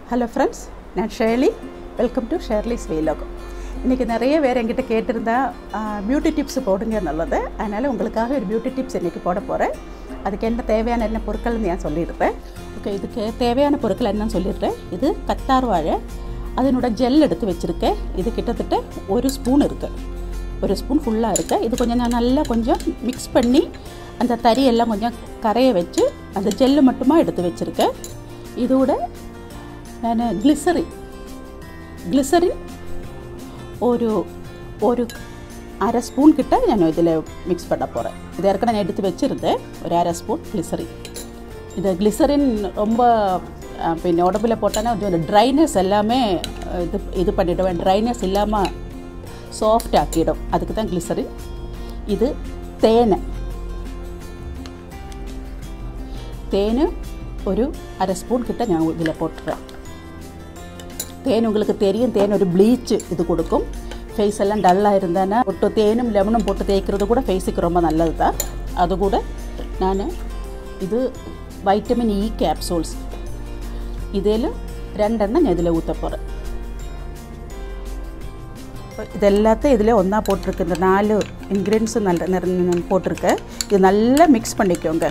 hello friends நான் Shirley welcome to Shirley's வீலோகம் இன்றைக்கி நிறைய பேர் என்கிட்ட கேட்டிருந்தா பியூட்டி டிப்ஸ் போடுங்க நல்லது அதனால் உங்களுக்காக ஒரு பியூட்டி டிப்ஸ் இன்றைக்கி போட போகிறேன் அதுக்கு என்ன தேவையான என்ன பொருட்கள்னு நான் சொல்லிடுறேன் ஓகே இதுக்கு தேவையான பொருட்கள் என்னன்னு சொல்லிடுறேன் இது கத்தார் வாழை அதனோட ஜெல் எடுத்து வச்சுருக்கேன் இது கிட்டத்தட்ட ஒரு ஸ்பூன் இருக்குது ஒரு ஸ்பூன் ஃபுல்லாக இருக்கு இது கொஞ்சம் நான் நல்லா கொஞ்சம் மிக்ஸ் பண்ணி அந்த தறி எல்லாம் கொஞ்சம் கரைய வச்சு அந்த ஜெல்லு மட்டுமா எடுத்து வச்சுருக்கேன் இதோட நான் கிளிசரின் கிளிசரின் ஒரு ஒரு அரை ஸ்பூன் கிட்ட நான் இதில் மிக்ஸ் பண்ண போகிறேன் இது ஏற்கனவே நான் எடுத்து வச்சுருந்தேன் ஒரு அரை ஸ்பூன் கிளிசரின் இது கிளிசரின் ரொம்ப அஹ், പിന്നെ உடம்புல போட்டோன்னா கொஞ்சம் ட்ரைனஸ் எல்லாமே அஹ், இது இது பண்ணிவிடுவேன் ட்ரைனஸ் இல்லாமல் சாஃப்ட் ஆக்கிடும் அதுக்கு தான் கிளிசரின் இது தேனை தேன் ஒரு அரை ஸ்பூன் கிட்ட நான் இதில் போட்டுறேன் தேன் உங்களுக்கு தெரியும் தேன் ஒரு ப்ளீச் இது கொடுக்கும் ஃபேஸ் எல்லாம் டல்லாக இருந்தானா ஒட்டு தேனும் லெமனும் போட்டு தேய்க்கிறது கூட ஃபேஸுக்கு ரொம்ப நல்லது தான் அது கூட நான் இது வைட்டமின் இ கேப்சூல்ஸ் இதில் ரெண்டெண்ணம் நான் இதில் ஊற்ற போகிறேன் இது எல்லாத்தையும் இதில் ஒன்றா போட்டிருக்கு இந்த நாலு இன்க்ரீடியன்ஸும் நல்ல நிற போட்டிருக்கேன் இது நல்லா மிக்ஸ் பண்ணிக்கோங்க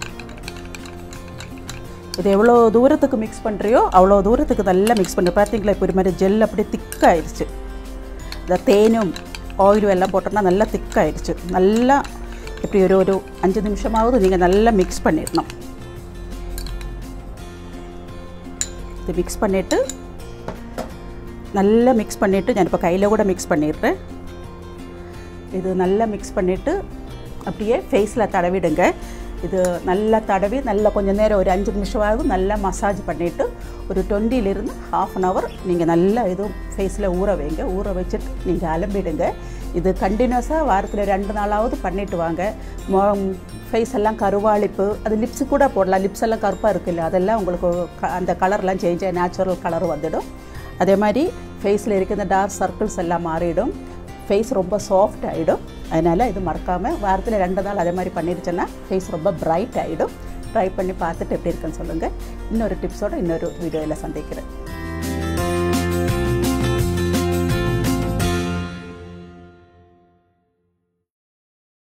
இது எவ்வளோ தூரத்துக்கு மிக்ஸ் பண்ணுறியோ அவ்வளோ தூரத்துக்கு நல்லா மிக்ஸ் பண்ணி பார்த்தீங்களா இப்போ ஒரு மாதிரி ஜெல் அப்படியே திக்காயிருச்சு இந்த தேனும் ஆயிலும் எல்லாம் போட்டோம்னா நல்லா திக்காயிருச்சு நல்லா இப்படி ஒரு ஒரு அஞ்சு நிமிஷமாவது நீங்கள் நல்லா மிக்ஸ் பண்ணிடணும் இது மிக்ஸ் பண்ணிவிட்டு நல்லா மிக்ஸ் பண்ணிவிட்டு நான் இப்போ கையில் கூட மிக்ஸ் பண்ணிடுறேன் இது நல்லா மிக்ஸ் பண்ணிவிட்டு அப்படியே ஃபேஸில் தடவிடுங்க இது நல்லா தடவி நல்லா கொஞ்சம் நேரம் ஒரு அஞ்சு நிமிஷமாவது நல்லா மசாஜ் பண்ணிவிட்டு ஒரு டுவெண்ட்டிலிருந்து ஹாஃப் அன் ஹவர் நீங்கள் நல்லா இதுவும் ஃபேஸில் ஊற வைங்க ஊற வச்சுட்டு நீங்கள் அலம்பிடுங்க இது கண்டினியூஸாக வாரத்தில் ரெண்டு நாளாவது பண்ணிட்டு வாங்க ஃபேஸ் எல்லாம் கருவாளிப்பு அது லிப்ஸு கூட போடலாம் லிப்ஸ் எல்லாம் கருப்பாக இருக்குல்ல அதெல்லாம் உங்களுக்கு க- அந்த கலர்லாம் சேஞ்ச் ஆகி நேச்சுரல் கலர் வந்துடும் அதே மாதிரி ஃபேஸில் இருக்கிற டார்க் சர்க்கிள்ஸ் எல்லாம் மாறிடும் ஃபேஸ் ரொம்ப சாஃப்ட் ஆகிடும் அதனால் இது மறக்காமல் வாரத்தில் ரெண்டு நாள் அதே மாதிரி பண்ணிடுச்சுன்னா ஃபேஸ் ரொம்ப பிரைட் ஆகிடும் ட்ரை பண்ணி பார்த்துட்டு எப்படி இருக்குன்னு சொல்லுங்கள் இன்னொரு டிப்ஸோட இன்னொரு வீடியோவில் சந்திக்கிறேன்